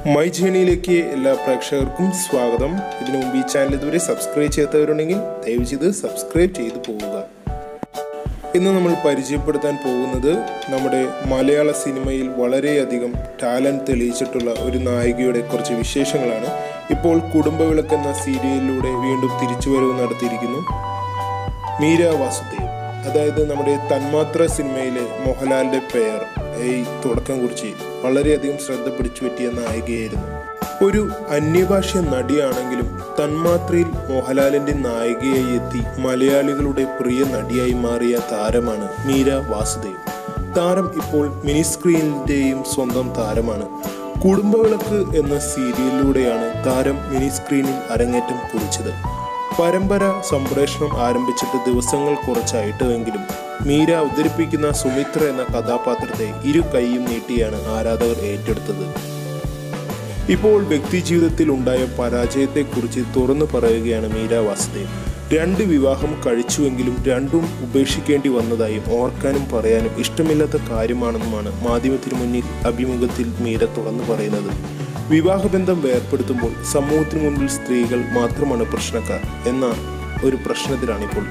my ജേണിയിലേക്ക് എല്ലാ പ്രേക്ഷകർക്കും സ്വാഗതം ഇതിനു മുമ്പ് ഈ ചാനൽ ഇതുവരെ സബ്സ്ക്രൈബ് ചെയ്യാത്തവരുണ്ടെങ്കിൽ ദയവ് ചെയ്ത് സബ്സ്ക്രൈബ് ചെയ്തു പോവുക ഇന്ന് നമ്മൾ പരിചയപ്പെടുത്താൻ പോകുന്നത് നമ്മുടെ മലയാള സിനിമയിൽ വളരെയധികം ടാലൻറ്റ് തെളിയിച്ചിട്ടുള്ള ഒരു നായികയുടെ കുറച്ച് വിശേഷങ്ങളാണ് ഇപ്പോൾ കുടുംബവിളക്ക് എന്ന സീരിയലിലൂടെ വീണ്ടും തിരിച്ചുവരവ് നടത്തിയിരിക്കുന്നു മീര വാസുദേവ് അതായത് നമ്മുടെ തന്മാത്ര സിനിമയിലെ മോഹൻലാലിന്റെ പേർ ഈ തുടക്കം കുറിച്ച് വളരെയധികം ശ്രദ്ധ പിടിച്ചു പറ്റിയ നായികയായിരുന്നു ഒരു അന്യഭാഷ നടിയാണെങ്കിലും തന്മാത്രയിൽ മോഹൻലാലിന്റെ നായികയായി എത്തി മലയാളികളുടെ പ്രിയ നടിയായി മാറിയ താരമാണ് മീര വാസുദേവ് താരം ഇപ്പോൾ മിനി സ്ക്രീനിന്റെയും സ്വന്തം താരമാണ് കുടുംബവിളക്ക് എന്ന സീരിയലിലൂടെയാണ് താരം മിനി സ്ക്രീനിൽ അരങ്ങേറ്റം കുറിച്ചത് പരമ്പര സംപ്രേഷണം ആരംഭിച്ചിട്ട് ദിവസങ്ങൾ കുറച്ചായിട്ടുവെങ്കിലും മീര അവതരിപ്പിക്കുന്ന സുമിത്ര എന്ന കഥാപാത്രത്തെ ഇരു കൈയും നീട്ടിയാണ് ആരാധകർ ഏറ്റെടുത്തത് ഇപ്പോൾ വ്യക്തിജീവിതത്തിൽ ഉണ്ടായ പരാജയത്തെക്കുറിച്ച് തുറന്നു പറയുകയാണ് മീര വാസുദേവ് രണ്ട് വിവാഹം കഴിച്ചുവെങ്കിലും രണ്ടും ഉപേക്ഷിക്കേണ്ടി വന്നതായും ഓർക്കാനും പറയാനും ഇഷ്ടമില്ലാത്ത കാര്യമാണെന്നുമാണ് മാധ്യമത്തിനു മുന്നിൽ അഭിമുഖത്തിൽ മീര തുറന്നു പറയുന്നത് വിവാഹബന്ധം വേർപ്പെടുത്തുമ്പോൾ സമൂഹത്തിനു മുൻപിൽ സ്ത്രീകൾ മാത്രമാണ് പ്രശ്നക്കാർ എന്ന ഒരു പ്രശ്നത്തിലാണിപ്പോൾ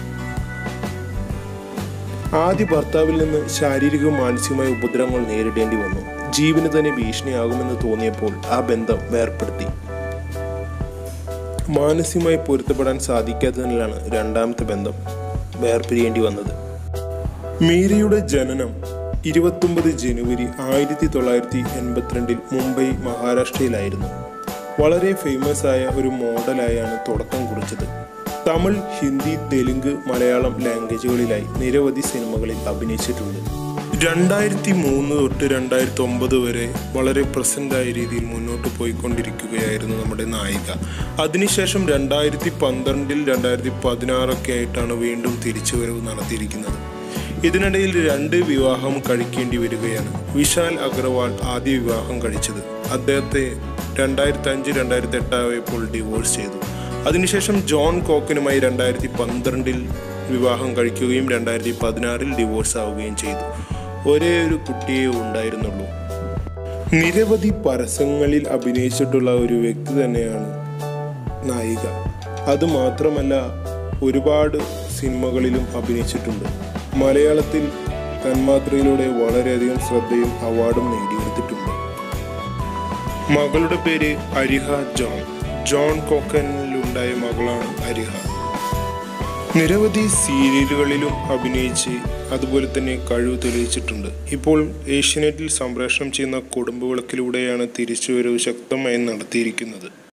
ആദ്യ ഭർത്താവിൽ നിന്ന് ശാരീരികവും മാനസികമായ ഉപദ്രവങ്ങൾ നേരിടേണ്ടി വന്നു ജീവന് തന്നെ ഭീഷണിയാകുമെന്ന് തോന്നിയപ്പോൾ ആ ബന്ധം വേർപ്പെടുത്തി മാനസികമായി പൊരുത്തപ്പെടാൻ സാധിക്കാത്തതിനാലാണ് രണ്ടാമത്തെ ബന്ധം വേർപിരിയേണ്ടി വന്നത് മീരയുടെ ജനനം ഇരുപത്തൊമ്പത് ജനുവരി ആയിരത്തി തൊള്ളായിരത്തി എൺപത്തിരണ്ടിൽ മുംബൈ മഹാരാഷ്ട്രയിലായിരുന്നു വളരെ ഫേമസ് ആയ ഒരു മോഡലായാണ് തുടക്കം കുറിച്ചത് തമിഴ് ഹിന്ദി തെലുങ്ക് മലയാളം ലാംഗ്വേജുകളിലായി നിരവധി സിനിമകളിൽ അഭിനയിച്ചിട്ടുണ്ട് രണ്ടായിരത്തി മൂന്ന് തൊട്ട് രണ്ടായിരത്തി ഒമ്പത് വരെ വളരെ പ്രസന്റ് ആയ രീതിയിൽ മുന്നോട്ട് പോയിക്കൊണ്ടിരിക്കുകയായിരുന്നു നമ്മുടെ നായിക അതിനുശേഷം രണ്ടായിരത്തി പന്ത്രണ്ടിൽ രണ്ടായിരത്തി പതിനാറൊക്കെ ആയിട്ടാണ് വീണ്ടും തിരിച്ചുവരവ് നടത്തിയിരിക്കുന്നത് ഇതിനിടയിൽ രണ്ട് വിവാഹം കഴിക്കേണ്ടി വരികയാണ് വിശാൽ അഗർവാൾ ആദ്യ വിവാഹം കഴിച്ചത് അദ്ദേഹത്തെ രണ്ടായിരത്തി അഞ്ച് രണ്ടായിരത്തി എട്ടായപ്പോൾ ഡിവോഴ്സ് ചെയ്തു അതിനുശേഷം ജോൺ കോക്കനുമായി രണ്ടായിരത്തി പന്ത്രണ്ടിൽ വിവാഹം കഴിക്കുകയും രണ്ടായിരത്തി പതിനാറിൽ ഡിവോഴ്സ് ആവുകയും ചെയ്തു ഒരേ ഒരു കുട്ടിയേ ഉണ്ടായിരുന്നുള്ളൂ നിരവധി പരസ്യങ്ങളിൽ അഭിനയിച്ചിട്ടുള്ള ഒരു വ്യക്തി തന്നെയാണ് നായിക അതുമാത്രമല്ല ഒരുപാട് സിനിമകളിലും അഭിനയിച്ചിട്ടുണ്ട് മലയാളത്തിൽ തന്മാത്രയിലൂടെ വളരെയധികം ശ്രദ്ധയും അവാർഡും നേടിയെടുത്തിട്ടുണ്ട് മകളുടെ പേര് അരിഹ ജോൺ ജോൺ കോക്കനിലുണ്ടായ മകളാണ് അരിഹ നിരവധി സീരിയലുകളിലും അഭിനയിച്ച് അതുപോലെ തന്നെ കഴിവ് തെളിയിച്ചിട്ടുണ്ട് ഇപ്പോൾ ഏഷ്യനെറ്റിൽ സംപ്രേഷണം ചെയ്യുന്ന കുടുംബവിളക്കിലൂടെയാണ് തിരിച്ചുവരവ് ശക്തമായി നടത്തിയിരിക്കുന്നത്